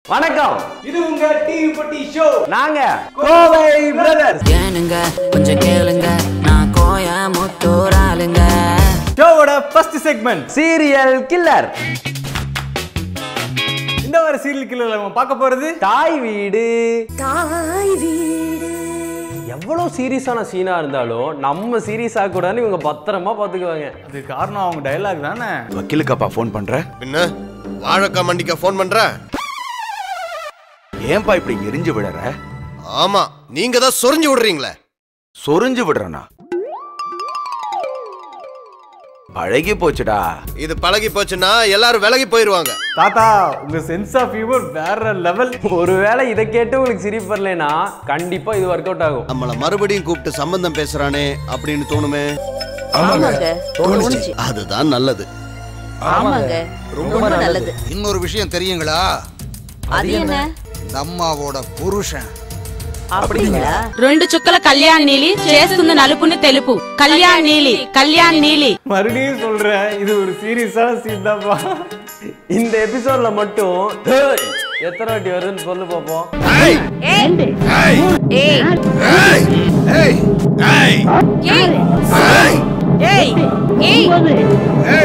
வணக்கம் இது உங்க டிவி பட்டி ஷோ நாங்க கோவை பிரதர்ஸ் ஏனுங்க கொஞ்சம் கேளுங்க நான் கோயமுத்தூர் ஆளுங்க ஷோவோட ஃபர்ஸ்ட் செக்மெண்ட் சீரியல் கில்லர் இந்த வார சீரியல் கில்லர் நம்ம பார்க்க போறது தாய் வீடு எவ்வளவு சீரியஸான சீனா இருந்தாலும் நம்ம சீரியஸா கூடாதுன்னு இவங்க பத்திரமா பாத்துக்குவாங்க அது காரணம் அவங்க டயலாக் தானே வக்கீலுக்காப்பா ஃபோன் பண்ற பின்ன வாழைக்கா மண்டிக்கா ஃபோன் பண்ற ஏன்பா இப்படி எரிஞ்சு விடுற ஆமா நீங்க தான் சொரிஞ்சு விடுறீங்களே சொரிஞ்சு விடுறனா பழகி போச்சுடா இது பழகி போச்சுன்னா எல்லாரும் விலகி போயிருவாங்க தாத்தா உங்க சென்ஸ் ஆஃப் ஹியூமர் வேற லெவல் ஒருவேளை இதை கேட்டு உங்களுக்கு சிரிப்பு வரலைன்னா கண்டிப்பா இது ஒர்க் அவுட் ஆகும் நம்மள மறுபடியும் கூப்பிட்டு சம்பந்தம் பேசுறானே அப்படின்னு தோணுமே ஆமாங்க தோணுச்சு அதுதான் நல்லது ஆமாங்க ரொம்ப நல்லது இன்னொரு விஷயம் தெரியுங்களா அது என்ன இந்த அம்மாவோட புருஷன் அப்படிங்களா రెండు చుక్కల కళ్యాణ్ నీలి చేస్తుంది నలుపుని తెలుపు కళ్యాణ్ నీలి కళ్యాణ్ నీలి மறுபடியும் சொல்றேன் இது ஒரு சீரியஸான சீன் தான்ப்பா இந்த எபிசோட்ல மட்டும் "டேய்" எத்தனை வாட்டி வருதுன்னு சொல்லு பாப்போம் ஏய் ஏய் ஏய் ஏய்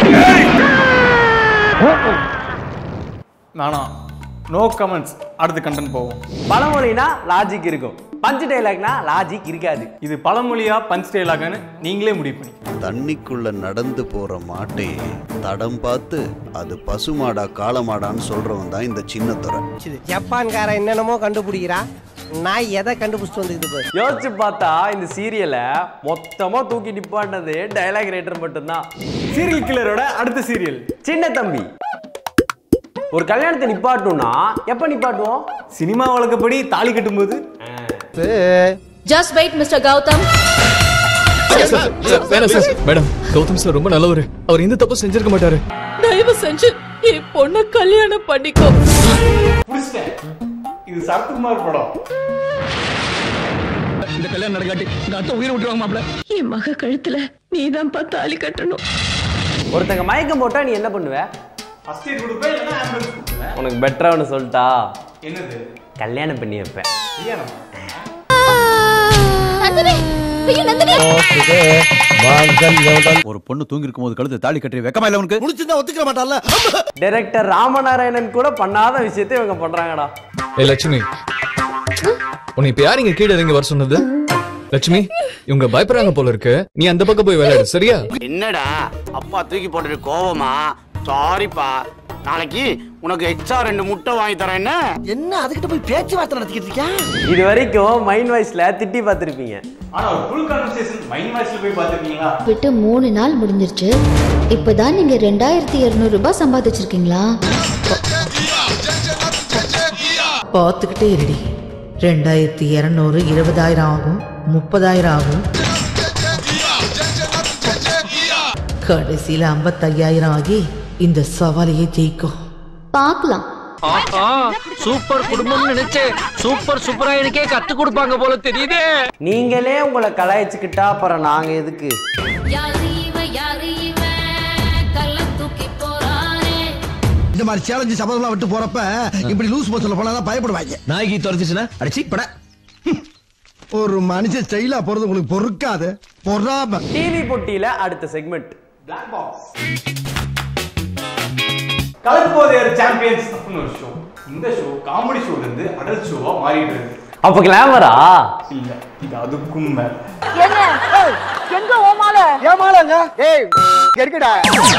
நானா நோ கமெண்ட்ஸ் அடுத்த கண்டென்ட் போவோம் பழமொழினா லாஜிக் இருக்கும் பஞ்சு டைலாக்னா லாஜிக் இருக்காது இது பழமொழியா பஞ்ச் டைலாக்னு நீங்களே முடிவு பண்ணி தண்ணிக்குள்ள நடந்து போற மாட்டே தடம் பார்த்து அது பசுமாடா காளமாடான்னு சொல்றவன் தான் இந்த சின்ன துறை ஜப்பான்காரன் என்னென்னமோ கண்டுபிடிக்கிறா நான் எதை கண்டுபிடிச்சிட்டு வந்துக்குது பாரு யோசிச்சு பார்த்தா இந்த சீரியலை மொத்தமா தூக்கி நிப்பாட்டினது டைலாக் ரைட்டர் மட்டும்தான் சீரியல் கில்லரோட அடுத்த சீரியல் சின்ன தம்பி ஒரு கல்யாணத்தை நிப்பாட்டணும்னா எப்ப நிப்பாட்டுவோம் சினிமா வழக்கப்படி தாலி கட்டும்போது ஜஸ்ட் வெயிட் மிஸ்டர் கௌதம் வேணாம் சார் மேடம் கௌதம் சார் ரொம்ப நல்லவர் அவர் எந்த தப்பு செஞ்சிருக்க மாட்டாரு దయவு செஞ்சு என் பொண்ண கல்யாணம் பண்ணிக்கோ புடிச்சிட்டேன் இது சரத்குமார் படம் இந்த கல்யாணம் நடக்காட்டி எங்க அத்தை உயிரை விட்டுருவாங்க மாப்ள என் மக கழுத்துல நீதான் தாலி கட்டணும் ஒருத்தங்க மயக்கம் போட்டா நீ என்ன பண்ணுவ ஃபர்ஸ்ட் எய்ட் கொடுப்பேன் இல்லைன்னா ஆம்புலன்ஸ் கொடுப்பேன் உனக்கு பெட்டரா ஒன்று சொல்லிட்டா என்னது கல்யாணம் பண்ணி வைப்பேன் கல்யாணம் நந்தினி ஐயோ நந்தினி ஒரு பொண்ணு தூங்கி இருக்கும் போது கழுத்து தாலி கட்டி வெக்கமா இல்ல உனக்கு முடிச்சிருந்தா ஒத்துக்க மாட்டான்ல டைரக்டர் ராமநாராயணன் கூட பண்ணாத விஷயத்தை இவங்க பண்றாங்கடா ஏ லட்சுமி உன்னை இப்ப யார் இங்க கீழே இறங்கி வர சொன்னது லட்சுமி இவங்க பயப்படுறாங்க போல இருக்கு நீ அந்த பக்கம் போய் விளையாடு சரியா என்னடா அப்பா தூக்கி போட்டுட்டு கோவமா சாரிப்பா நாளைக்கு உனக்கு எக்ஸ்ட்ரா ரெண்டு முட்டை வாங்கி தரேன் என்ன என்ன அதுக்கிட்ட போய் பேச்சுவார்த்தை நடத்திக்கிட்டு இருக்கியா இது வரைக்கும் மைண்ட் வாய்ஸ்ல திட்டி பார்த்திருப்பீங்க ஆனா ஒரு ஃபுல் கான்வர்சேஷன் மைண்ட் வாய்ஸ்ல போய் பார்த்திருக்கீங்களா விட்டு மூணு நாள் முடிஞ்சிருச்சு இப்பதான் நீங்க ரெண்டாயிரத்தி இருநூறு ரூபாய் சம்பாதிச்சிருக்கீங்களா பார்த்துக்கிட்டே இருடி ரெண்டாயிரத்தி இரநூறு இருபதாயிரம் ஆகும் முப்பதாயிரம் ஆகும் கடைசியில ஐம்பத்தையாயிரம் ஆகி இந்த சவாலையே ஜெயிக்கும் பார்க்கலாம் சூப்பர் குடும்பம் நினைச்சு சூப்பர் சூப்பரா எனக்கே கத்து கொடுப்பாங்க போல தெரியுதே நீங்களே உங்களை கலாய்ச்சிக்கிட்டா அப்புறம் நாங்க எதுக்கு இந்த மாதிரி சேலஞ்சு சபதம்லாம் விட்டு போறப்ப இப்படி லூஸ் போச்சல போனா பயப்படுவாங்க நாய்க்கு துரத்துச்சுன்னா அடிச்சு பட ஒரு மனுஷன் ஸ்டைலா போறது உங்களுக்கு பொறுக்காது பொறாம டிவி பொட்டியில அடுத்த செக்மெண்ட் பிளாக் பாக்ஸ் கலப்போதையர் சாம்பியன்ஸ் அப்படின்னு ஒரு ஷோ இந்த ஷோ காமெடி ஷோல இருந்து அடல்ட் ஷோவா மாறிட்டு இருக்கு அப்ப கிளாமரா இல்ல இது அதுக்கும் மேல எங்க ஓ மாலை ஏமாலங்க ஏய் இருக்குடா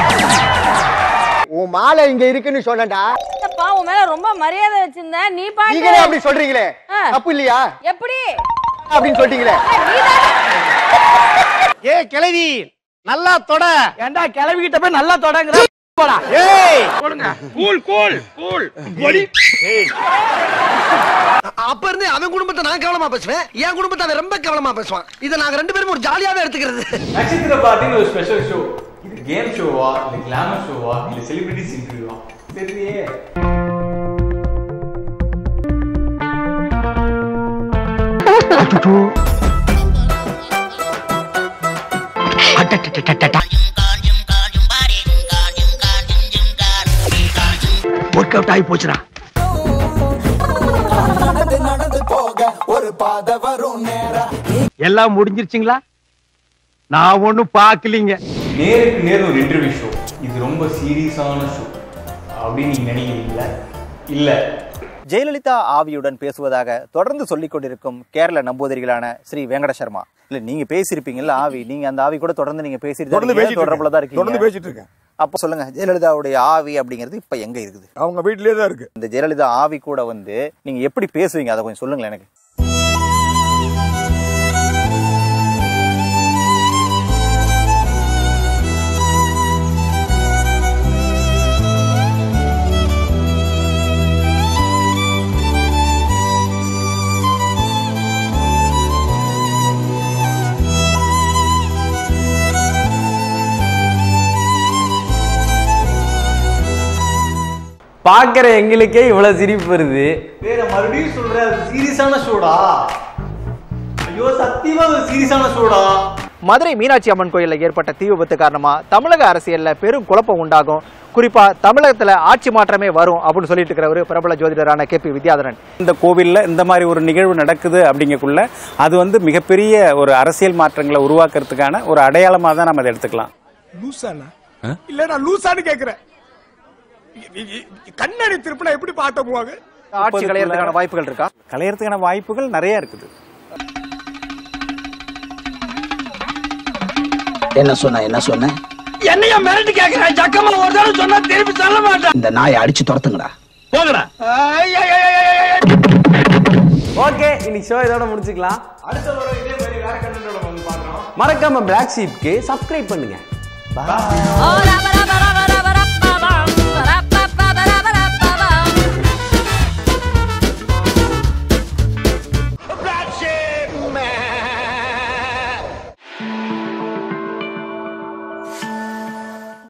உன் மாலை இங்க இருக்குன்னு சொன்னடா அப்பா உன் மேல ரொம்ப மரியாதை வச்சிருந்தேன் நீ பாட்டு நீங்களே அப்படி சொல்றீங்களே ஆ. தப்பு இல்லையா எப்படி அப்படின்னு சொல்லிட்டீங்களே ஏ கிளவி நல்லா தொட ஏண்டா கிளவி கிட்ட போய் நல்லா தொடங்குற போடா ஏய் அப்ப இருந்து அவன் குடும்பத்தை நான் கவனமா பேசுவேன் என் குடும்பத்தை அவன் ரொம்ப கவனமா பேசுவான் இதை நாங்க ரெண்டு பேரும் ஒரு ஜாலியாவே எடுத்துக்கிறது நட்சத்திர பார்ட்டின்னு ஒரு ஸ்பெஷல் ஷோ இது கேம் ஷோவா இல்ல கிளாமர் ஷோவா இல்ல செலிபிரிட்டிஸ் இன்டர்வியூவா தெரியலையே ஒர்க் அவுட் ஆகி போச்சுடா காதல் போக ஒரு பாதை வரும் நேரா எல்லாம் முடிஞ்சிருச்சுங்களா நான் ஒண்ணும் பாக்கலீங்க நேருக்கு நேர் ஒரு இன்டர்வியூ ஷோ இது ரொம்ப சீரியஸான ஷோ அப்படின்னு நீங்க நினைக்கிறீங்களா இல்ல ஜெயலலிதா ஆவியுடன் பேசுவதாக தொடர்ந்து சொல்லிக் கொண்டிருக்கும் கேரள நம்பூதிரிகளான ஸ்ரீ வெங்கட சர்மா இல்ல நீங்க பேசியிருப்பீங்கல்ல ஆவி நீங்க அந்த ஆவி கூட தொடர்ந்து நீங்க பேசிட்டு தொடர்ந்து பேசிட்டு தொடர்புல தான் இருக்கேன். தொடர்ந்து இருக்கீங்க பேசிட்டு இருக்கேன் அப்போ சொல்லுங்க ஜெயலலிதாவுடைய ஆவி அப்படிங்கிறது இப்ப எங்க இருக்குது அவங்க வீட்லயே தான் இருக்கு இந்த ஜெயலலிதா ஆவி கூட வந்து நீங்க எப்படி பேசுவீங்க அதை கொஞ்சம் சொல்லுங்களேன் எனக்கு பார்க்குற எங்களுக்கே இவ்வளோ சிரிப்பு வருது வேற மறுபடியும் சொல்றேன் அது சீரியஸான ஷோடா ஐயோ சத்தியமா அது சீரியஸான ஷோடா மதுரை மீனாட்சி அம்மன் கோயில்ல ஏற்பட்ட தீ விபத்து காரணமா தமிழக அரசியல்ல பெரும் குழப்பம் உண்டாகும் குறிப்பா தமிழகத்துல ஆட்சி மாற்றமே வரும் அப்படின்னு சொல்லிட்டு இருக்கிறவர் பிரபல ஜோதிடரான கே பி வித்யாதரன் இந்த கோவில்ல இந்த மாதிரி ஒரு நிகழ்வு நடக்குது அப்படிங்கக்குள்ள அது வந்து மிகப்பெரிய ஒரு அரசியல் மாற்றங்களை உருவாக்குறதுக்கான ஒரு அடையாளமா தான் நம்ம அதை எடுத்துக்கலாம் லூசானா இல்ல நான் லூசான்னு கேக்குறேன் இ- இ- இ- கண்ணாடி திருப்பினா எப்படி பாட்ட போவாங்க ஆட்சி கலையறதுக்கான வாய்ப்புகள் இருக்கா கலையறதுக்கான வாய்ப்புகள் நிறைய இருக்குது என்ன சொன்ன என்ன சொன்ன என்னையா மிரட்டி கேக்குறேன் ஜக்கமா ஒரு தடவை சொன்னா திருப்பி சொல்ல மாட்டேன் இந்த நாயை அடிச்சு துரத்துங்கடா போங்கடா ஓகே இன்னைக்கு ஷோ இதோட முடிச்சுக்கலாம் அடுத்த வாரம் இதே மாதிரி வேற கண்டென்ட்டோட வந்து பார்க்குறோம் மறக்காம பிளாக் ஷீப்க்கு சப்ஸ்கிரைப் பண்ணுங்க ஓ ராமரா